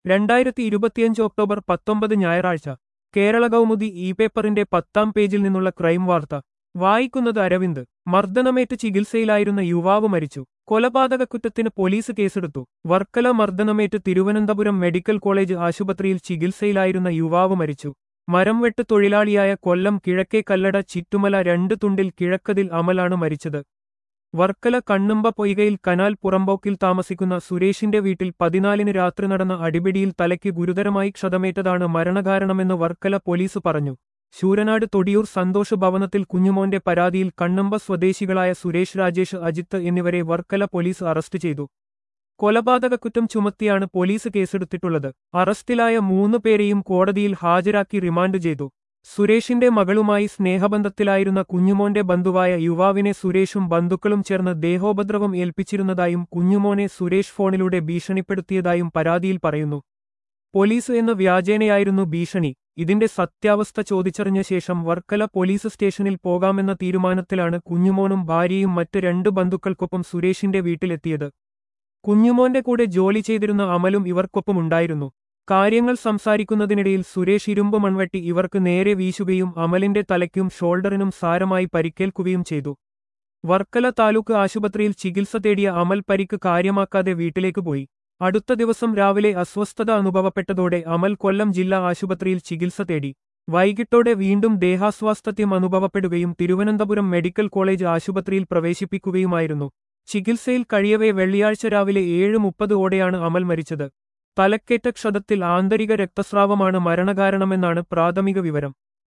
രണ്ടായിരത്തി ഇരുപത്തിയഞ്ച് ഒക്ടോബർ പത്തൊമ്പത് ഞായറാഴ്ച കേരള കൗമുദി ഇ പേപ്പറിന്റെ പത്താം പേജിൽ നിന്നുള്ള ക്രൈം വാർത്ത വായിക്കുന്നത് അരവിന്ദ് മർദ്ദനമേറ്റ് ചികിത്സയിലായിരുന്ന യുവാവ് മരിച്ചു കൊലപാതക കുറ്റത്തിന് പോലീസ് കേസെടുത്തു വർക്കല മർദ്ദനമേറ്റ് തിരുവനന്തപുരം മെഡിക്കൽ കോളേജ് ആശുപത്രിയിൽ ചികിത്സയിലായിരുന്ന യുവാവ് മരിച്ചു മരംവെട്ട് തൊഴിലാളിയായ കൊല്ലം കിഴക്കേ കല്ലട ചിറ്റുമല രണ്ട് തുണ്ടിൽ കിഴക്കതിൽ അമലാണ് മരിച്ചത് വർക്കല കണ്ണുമ്പ പൊയ്കയിൽ കനാൽ പുറമ്പോക്കിൽ താമസിക്കുന്ന സുരേഷിന്റെ വീട്ടിൽ പതിനാലിന് രാത്രി നടന്ന അടിപിടിയിൽ തലയ്ക്ക് ഗുരുതരമായി ക്ഷതമേറ്റതാണ് മരണകാരണമെന്ന് വർക്കല പോലീസ് പറഞ്ഞു ശൂരനാട് തൊടിയൂർ സന്തോഷ് ഭവനത്തിൽ കുഞ്ഞുമോന്റെ പരാതിയിൽ കണ്ണമ്പ സ്വദേശികളായ സുരേഷ് രാജേഷ് അജിത്ത് എന്നിവരെ വർക്കല പോലീസ് അറസ്റ്റ് ചെയ്തു കൊലപാതക കുറ്റം ചുമത്തിയാണ് പോലീസ് കേസെടുത്തിട്ടുള്ളത് അറസ്റ്റിലായ മൂന്ന് പേരെയും കോടതിയിൽ ഹാജരാക്കി റിമാൻഡ് ചെയ്തു സുരേഷിന്റെ മകളുമായി സ്നേഹബന്ധത്തിലായിരുന്ന കുഞ്ഞുമോന്റെ ബന്ധുവായ യുവാവിനെ സുരേഷും ബന്ധുക്കളും ചേർന്ന് ദേഹോപദ്രവം ഏൽപ്പിച്ചിരുന്നതായും കുഞ്ഞുമോനെ സുരേഷ് ഫോണിലൂടെ ഭീഷണിപ്പെടുത്തിയതായും പരാതിയിൽ പറയുന്നു പോലീസ് എന്ന വ്യാജേനയായിരുന്നു ഭീഷണി ഇതിന്റെ സത്യാവസ്ഥ ചോദിച്ചറിഞ്ഞ ശേഷം വർക്കല പോലീസ് സ്റ്റേഷനിൽ പോകാമെന്ന തീരുമാനത്തിലാണ് കുഞ്ഞുമോനും ഭാര്യയും മറ്റ് രണ്ട് ബന്ധുക്കൾക്കൊപ്പം സുരേഷിന്റെ വീട്ടിലെത്തിയത് കുഞ്ഞുമോന്റെ കൂടെ ജോലി ചെയ്തിരുന്ന അമലും ഇവർക്കൊപ്പമുണ്ടായിരുന്നു കാര്യങ്ങൾ സംസാരിക്കുന്നതിനിടയിൽ സുരേഷ് ഇരുമ്പ് മൺവെട്ടി ഇവർക്ക് നേരെ വീശുകയും അമലിന്റെ തലയ്ക്കും ഷോൾഡറിനും സാരമായി പരിക്കേൽക്കുകയും ചെയ്തു വർക്കല താലൂക്ക് ആശുപത്രിയിൽ ചികിത്സ തേടിയ അമൽ പരിക്ക് കാര്യമാക്കാതെ വീട്ടിലേക്ക് പോയി അടുത്ത ദിവസം രാവിലെ അസ്വസ്ഥത അനുഭവപ്പെട്ടതോടെ അമൽ കൊല്ലം ജില്ലാ ആശുപത്രിയിൽ ചികിത്സ തേടി വൈകിട്ടോടെ വീണ്ടും ദേഹാസ്വാസ്ഥ്യം അനുഭവപ്പെടുകയും തിരുവനന്തപുരം മെഡിക്കൽ കോളേജ് ആശുപത്രിയിൽ പ്രവേശിപ്പിക്കുകയുമായിരുന്നു ചികിത്സയിൽ കഴിയവേ വെള്ളിയാഴ്ച രാവിലെ ഏഴ് മുപ്പത് ഓടെയാണ് അമൽ മരിച്ചത് തലക്കേറ്റ ക്ഷതത്തിൽ ആന്തരിക രക്തസ്രാവമാണ് മരണകാരണമെന്നാണ് പ്രാഥമിക വിവരം